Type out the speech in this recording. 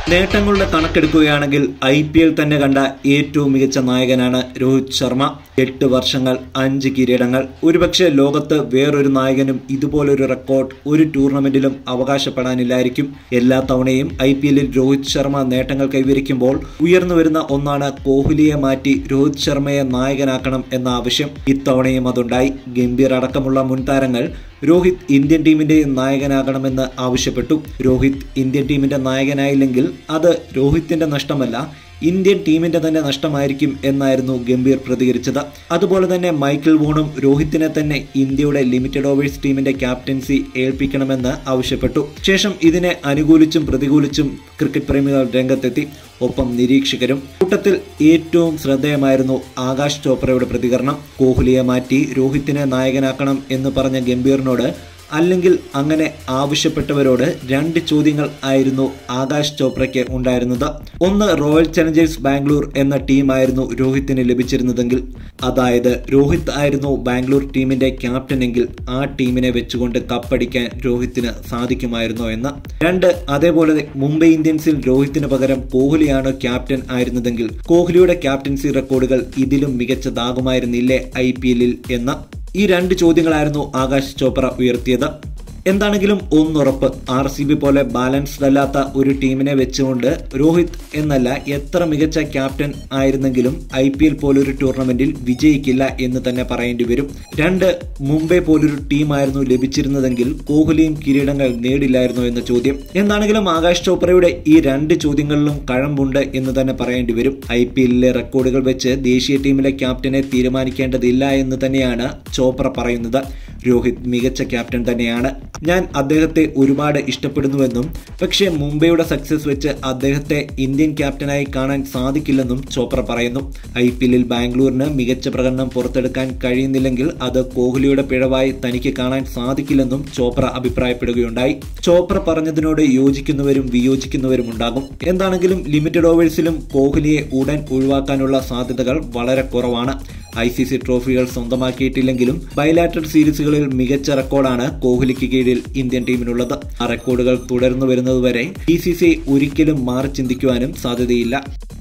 നേട്ടങ്ങളുടെ കണക്കെടുക്കുകയാണെങ്കിൽ I P L തന്നെ കണ്ട ഏറ്റവും മികച്ച നായകനാണ് രോഹിത് ശർമ്മ എട്ട് വർഷങ്ങൾ അഞ്ച് കിരീടങ്ങൾ ഒരുപക്ഷെ ലോകത്ത് വേറൊരു നായകനും ഇതുപോലൊരു റെക്കോർഡ് ഒരു ടൂർണമെന്റിലും അവകാശപ്പെടാനില്ലായിരിക്കും എല്ലാ തവണയും ഐ പി എല്ലിൽ രോഹിത് ശർമ്മ നേട്ടങ്ങൾ കൈവരിക്കുമ്പോൾ ഉയർന്നു വരുന്ന ഒന്നാണ് കോഹ്ലിയെ മാറ്റി രോഹിത് ശർമ്മയെ നായകനാക്കണം എന്ന ആവശ്യം ഇത്തവണയും അതുണ്ടായി ഗംഭീർ അടക്കമുള്ള മുൻതാരങ്ങൾ രോഹിത് ഇന്ത്യൻ ടീമിന്റെ നായകനാകണമെന്ന് ആവശ്യപ്പെട്ടു രോഹിത് ഇന്ത്യൻ ടീമിന്റെ നായകനായില്ലെങ്കിൽ അത് രോഹിത്തിന്റെ നഷ്ടമല്ല ഇന്ത്യൻ ടീമിന്റെ തന്നെ നഷ്ടമായിരിക്കും എന്നായിരുന്നു ഗംഭീർ പ്രതികരിച്ചത് അതുപോലെ തന്നെ മൈക്കിൾ വോണും രോഹിത്തിനെ തന്നെ ഇന്ത്യയുടെ ലിമിറ്റഡ് ഓവേഴ്സ് ടീമിന്റെ ക്യാപ്റ്റൻസി ഏൽപ്പിക്കണമെന്ന് ആവശ്യപ്പെട്ടു ശേഷം ഇതിനെ അനുകൂലിച്ചും പ്രതികൂലിച്ചും ക്രിക്കറ്റ് പ്രേമികൾ രംഗത്തെത്തി ഒപ്പം നിരീക്ഷകരും കൂട്ടത്തിൽ ഏറ്റവും ശ്രദ്ധേയമായിരുന്നു ആകാശ് ചോപ്രയുടെ പ്രതികരണം കോഹ്ലിയെ മാറ്റി രോഹിത്തിനെ നായകനാക്കണം എന്ന് പറഞ്ഞ ഗംഭീറിനോട് അല്ലെങ്കിൽ അങ്ങനെ ആവശ്യപ്പെട്ടവരോട് രണ്ട് ചോദ്യങ്ങൾ ആയിരുന്നു ആകാശ് ചോപ്രയ്ക്ക് ഉണ്ടായിരുന്നത് ഒന്ന് റോയൽ ചലഞ്ചേഴ്സ് ബാംഗ്ലൂർ എന്ന ടീമായിരുന്നു രോഹിത്തിന് ലഭിച്ചിരുന്നതെങ്കിൽ അതായത് രോഹിത് ആയിരുന്നു ബാംഗ്ലൂർ ടീമിന്റെ ക്യാപ്റ്റനെങ്കിൽ ആ ടീമിനെ വെച്ചുകൊണ്ട് കപ്പടിക്കാൻ രോഹിത്തിന് സാധിക്കുമായിരുന്നോ എന്ന് രണ്ട് അതേപോലെ മുംബൈ ഇന്ത്യൻസിൽ രോഹിത്തിന് പകരം കോഹ്ലിയാണ് ക്യാപ്റ്റൻ ആയിരുന്നതെങ്കിൽ കോഹ്ലിയുടെ ക്യാപ്റ്റൻസി റെക്കോർഡുകൾ ഇതിലും മികച്ചതാകുമായിരുന്നില്ലേ ഐ പി എല്ലിൽ എന്ന് ഈ രണ്ട് ചോദ്യങ്ങളായിരുന്നു ആകാശ് ചോപ്ര ഉയർത്തിയത് എന്താണെങ്കിലും ഒന്നുറപ്പ് ആർ സി ബി പോലെ ബാലൻസ്ഡ് അല്ലാത്ത ഒരു ടീമിനെ വെച്ചുകൊണ്ട് രോഹിത് എന്നല്ല എത്ര മികച്ച ക്യാപ്റ്റൻ ആയിരുന്നെങ്കിലും ഐ പി എൽ പോലൊരു ടൂർണമെന്റിൽ വിജയിക്കില്ല എന്ന് തന്നെ പറയേണ്ടി വരും രണ്ട് മുംബൈ പോലൊരു ടീമായിരുന്നു ലഭിച്ചിരുന്നതെങ്കിൽ കോഹ്ലിയും കിരീടങ്ങൾ നേടില്ലായിരുന്നു എന്ന ചോദ്യം എന്താണെങ്കിലും ആകാശ് ചോപ്രയുടെ ഈ രണ്ട് ചോദ്യങ്ങളിലും കഴമ്പുണ്ട് എന്ന് തന്നെ പറയേണ്ടി വരും ഐ പി എല്ലിലെ റെക്കോർഡുകൾ വെച്ച് ദേശീയ ടീമിലെ ക്യാപ്റ്റനെ തീരുമാനിക്കേണ്ടതില്ല എന്ന് തന്നെയാണ് ചോപ്ര പറയുന്നത് രോഹിത് മികച്ച ക്യാപ്റ്റൻ തന്നെയാണ് ഞാൻ അദ്ദേഹത്തെ ഒരുപാട് ഇഷ്ടപ്പെടുന്നുവെന്നും പക്ഷേ മുംബൈയുടെ സക്സസ് വെച്ച് അദ്ദേഹത്തെ ഇന്ത്യൻ ക്യാപ്റ്റനായി കാണാൻ സാധിക്കില്ലെന്നും ചോപ്ര പറയുന്നു ഐ പി എല്ലിൽ ബാംഗ്ലൂരിന് മികച്ച പ്രകടനം പുറത്തെടുക്കാൻ കഴിയുന്നില്ലെങ്കിൽ അത് കോഹ്ലിയുടെ പിഴവായി തനിക്ക് കാണാൻ സാധിക്കില്ലെന്നും ചോപ്ര അഭിപ്രായപ്പെടുകയുണ്ടായി ചോപ്ര പറഞ്ഞതിനോട് യോജിക്കുന്നവരും വിയോജിക്കുന്നവരും ഉണ്ടാകും എന്താണെങ്കിലും ലിമിറ്റഡ് ഓവേഴ്സിലും കോഹ്ലിയെ ഉടൻ ഒഴിവാക്കാനുള്ള സാധ്യതകൾ വളരെ കുറവാണ് ഐ സി സി ട്രോഫികൾ സ്വന്തമാക്കിയിട്ടില്ലെങ്കിലും ബൈലാറ്റർ സീരീസുകളിൽ മികച്ച റെക്കോർഡാണ് കോഹ്ലിക്ക് കീഴിൽ ഇന്ത്യൻ ടീമിനുള്ളത് ആ റെക്കോർഡുകൾ തുടർന്നു വരുന്നതുവരെ ബി സി സി ഒരിക്കലും മാറി ചിന്തിക്കുവാനും സാധ്യതയില്ല